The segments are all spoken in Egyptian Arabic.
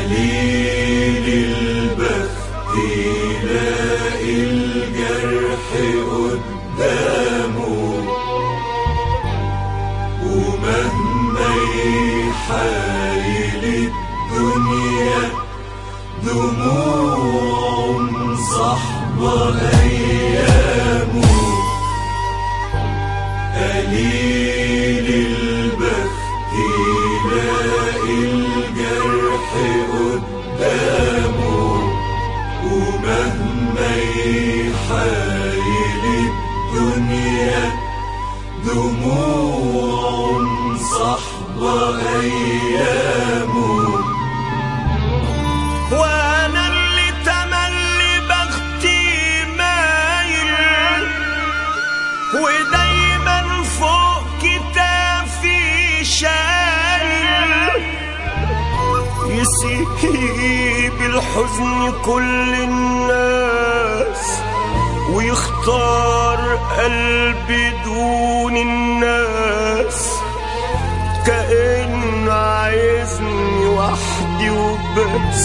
قليل البخت يلاقي الجرح قدامه ومهما يحايل الدنيا دموع صحبة أيامه قليل البخت يلاقي الجرح قدامه ومهما يحايل الدنيا دموع صحبة أيامه وانا اللي تملي بختي مايل ودايما فوق كتافي شايل يسيب الحزن كل الناس ويختار قلبي دون الناس كأنه عايزني وحدي وبس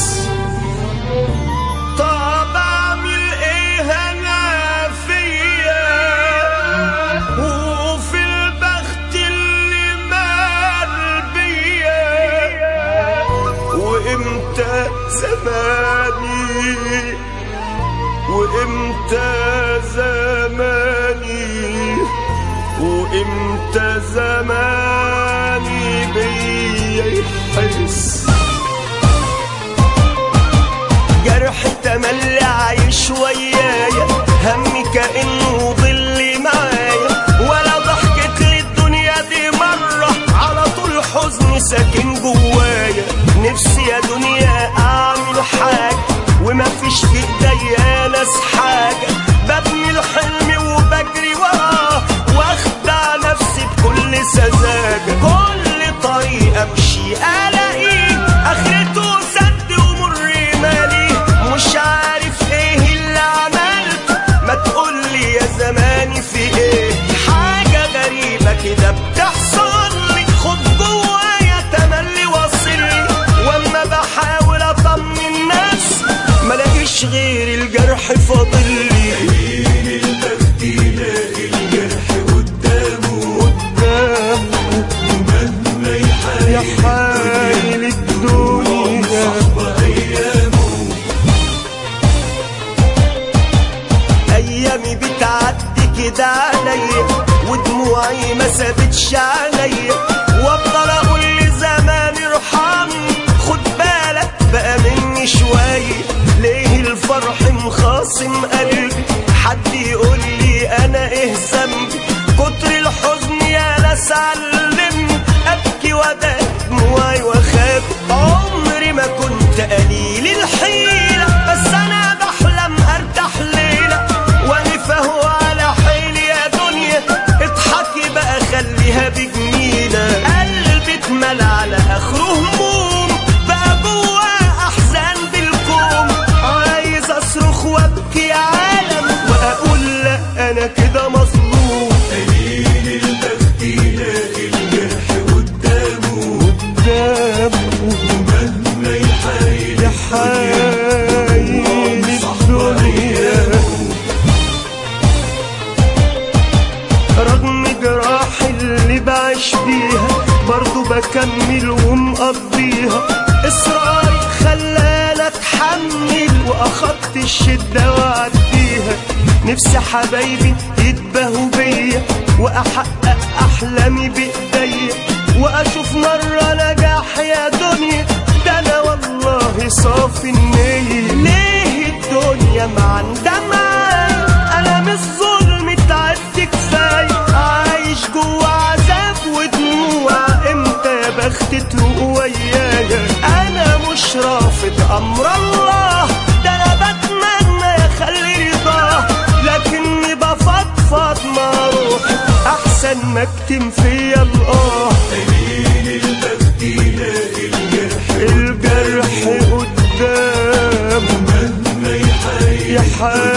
طب اعمل ايه انا فيا وفي البخت اللي مال بيا وامتى زماني وامتى زماني وامتى زماني بيا يحس جرح تملي عايش ويايا همي كأنه ظل معايا ولا ضحكت للدنيا دي مرة على طول حزن ساكن جوايا نفسي يا دنيا أعمل حاجة وما فيش في ايديا ناس حاجة ببني الحلم وبجري وراه واخدع نفسي بكل سذاجة كل طريق امشي الاقيه اخرته سد ومر مالي مش عارف ايه اللي عملته ما تقولي يا زماني في ايه حاجة غريبة كده بتحصل لي خد جوايا تملي واصلي واما بحاول اطمن نفسي ملاقيش غير الجرح فاضلي قليل البخت يلاقي الجرح قدامه قدامه ومهما يا يحايل حايل الدنيا صحبة أيامه ايامي بتعدي كده عليا ودموعي ما سابتش عليا وافضل اقول لزماني ارحمني خد بالك بقى مني شويه ليه الفرح مخاصم قلبي حد يقول لي انا ايه ذنبي كتر الحزن يا ناس علمني ابكي وده دموعي واخاف عمري ما كنت قليل الحيله بس انا بحلم ارتاح ليله واقف اهو على حيلي يا دنيا اضحكي بقى خليها بجميله قلبي اتملى على اخره هموم بقى جواه احزان بالكوم عايز اصرخ وابكي يا عالم واقول لا انا كده مظلوم قليل البخت يلاقي الجرح قدامه قدامه ومهما يحايل يا حايل صحبة الدنيا أيامه رغم جراح اللي بعيش بيها برضو بكمل ومقضيها اصراري خلاني اتحمل واخدت الشدة واعديها نفسي حبايبي يتباهوا بيا واحقق احلامي بايديا واشوف مرة نجاح يا دنيا ده انا والله صافي النية ليه الدنيا ما عندها معايا انا مش ظلم تعبت كفايه عايش جوا عذاب ودموع امتى يا بخت تروق ويايا انا مش رافض امر الله ده انا بتمنى يخلي رضاه لكني بفضفض مع روحي احسن ما اكتم فيا الاه قليل البخت يلاقي الجرح الجرح قدامه مهما يحايل يا حاجة